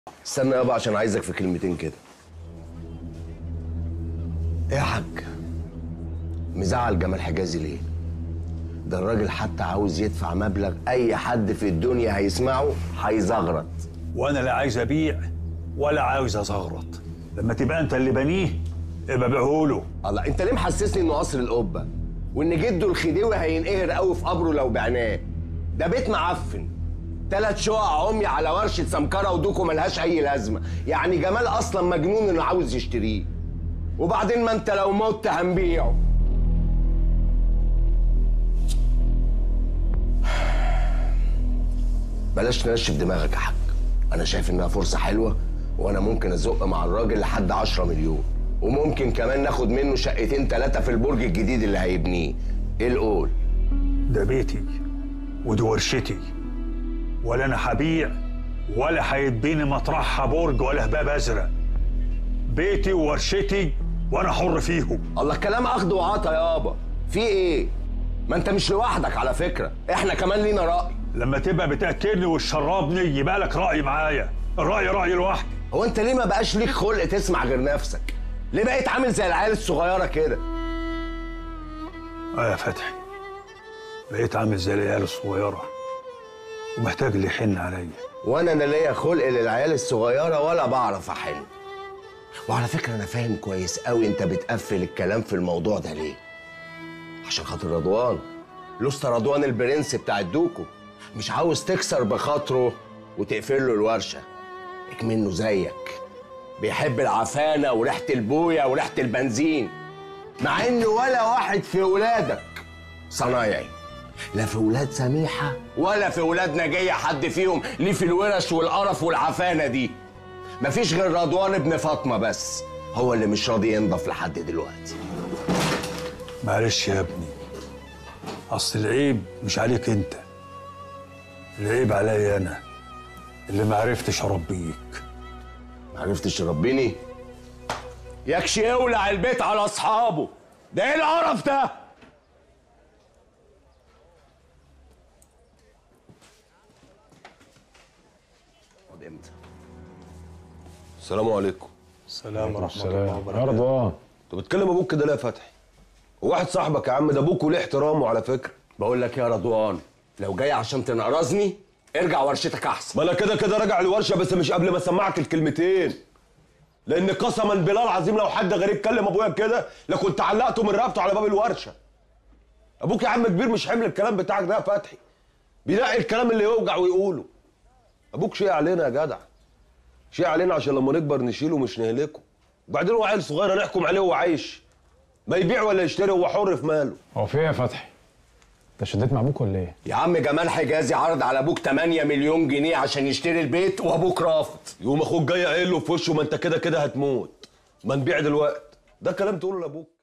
استنى يابا عشان عايزك في كلمتين كده ايه يا حاج مزعل جمال حجازي ليه ده الراجل حتى عاوز يدفع مبلغ اي حد في الدنيا هيسمعه هيزغرط وانا لا عايز ابيع ولا عاوز ازغرط لما تبقى انت اللي بنيه ابقى بيعه له الله انت ليه محسسني انه قصر القبه وان جده الخديوي هينقهر قوي في قبره لو بعناه ده بيت معفن تلات شقق عمي على ورشه سمكره ودوكو ملهاش اي لازمه يعني جمال اصلا مجنون انه عاوز يشتريه وبعدين ما انت لو مت هنبيعه بلاش تنشف دماغك يا حاج انا شايف انها فرصه حلوه وانا ممكن ازق مع الراجل لحد 10 مليون وممكن كمان ناخد منه شقتين ثلاثه في البرج الجديد اللي هيبنيه ايه القول ده بيتي ودي ورشتي ولا انا هبيع ولا هيتبني مطرحها برج ولا باب ازرق بيتي وورشتي وانا حر فيهم الله الكلام اخد وعطا يابا في ايه ما انت مش لوحدك على فكره احنا كمان لينا راي لما تبقى بتاكلني وتشربني يبقى لك راي معايا الراي راي لوحدي هو انت ليه ما بقاش ليك خلق تسمع غير نفسك ليه بقيت عامل زي العيال الصغيره كده اه يا فتحي بقيت عامل زي العيال الصغيره ومحتاج اللي يحن عليا وانا لا ليا خلق للعيال الصغيره ولا بعرف احن وعلى فكره انا فاهم كويس قوي انت بتقفل الكلام في الموضوع ده ليه عشان خاطر رضوان لسه رضوان البرنس بتاع الدوكو مش عاوز تكسر بخاطره وتقفل له الورشه اكمنه زيك بيحب العفانه وريحه البويه وريحه البنزين مع ان ولا واحد في ولادك صنايعي لا في ولاد سميحه ولا في ولاد نجيه حد فيهم ليه في الورش والقرف والعفانه دي مفيش غير رضوان ابن فاطمه بس هو اللي مش راضي ينضف لحد دلوقتي معلش يا ابني اصل العيب مش عليك انت العيب عليا انا اللي ما عرفتش اربيك معرفتش تربيني يكش يولع البيت على اصحابه ده ايه القرف ده اقعد امتى السلام عليكم السلام ورحمه الله يا وبركاته رضوان انت بتكلم ابوك كده ليه يا فتحي وواحد صاحبك يا عم ده ابوك وليه احترامه على فكره بقول لك يا رضوان لو جاي عشان تنقرصني ارجع ورشتك احسن ما انا كده كده راجع الورشه بس مش قبل ما اسمعك الكلمتين لان قسما بالله العظيم لو حد غريب كلم ابويا كده لكنت علقته من رقبته على باب الورشه ابوك يا عم كبير مش حمل الكلام بتاعك ده يا فتحي بينقي الكلام اللي يوجع ويقوله ابوك شيء علينا يا جدع شيء علينا عشان لما نكبر نشيله مش نهلكه وبعدين هو عيل صغير نحكم عليه وهو عايش ما يبيع ولا يشتري هو حر في ماله هو في ايه يا فتحي؟ انت شديت مع ابوك ولا ايه؟ يا عم جمال حجازي عرض على ابوك 8 مليون جنيه عشان يشتري البيت وابوك رافض يقوم اخوك جاي قايل له في وشه ما انت كده كده هتموت ما نبيع دلوقتي ده كلام تقوله لابوك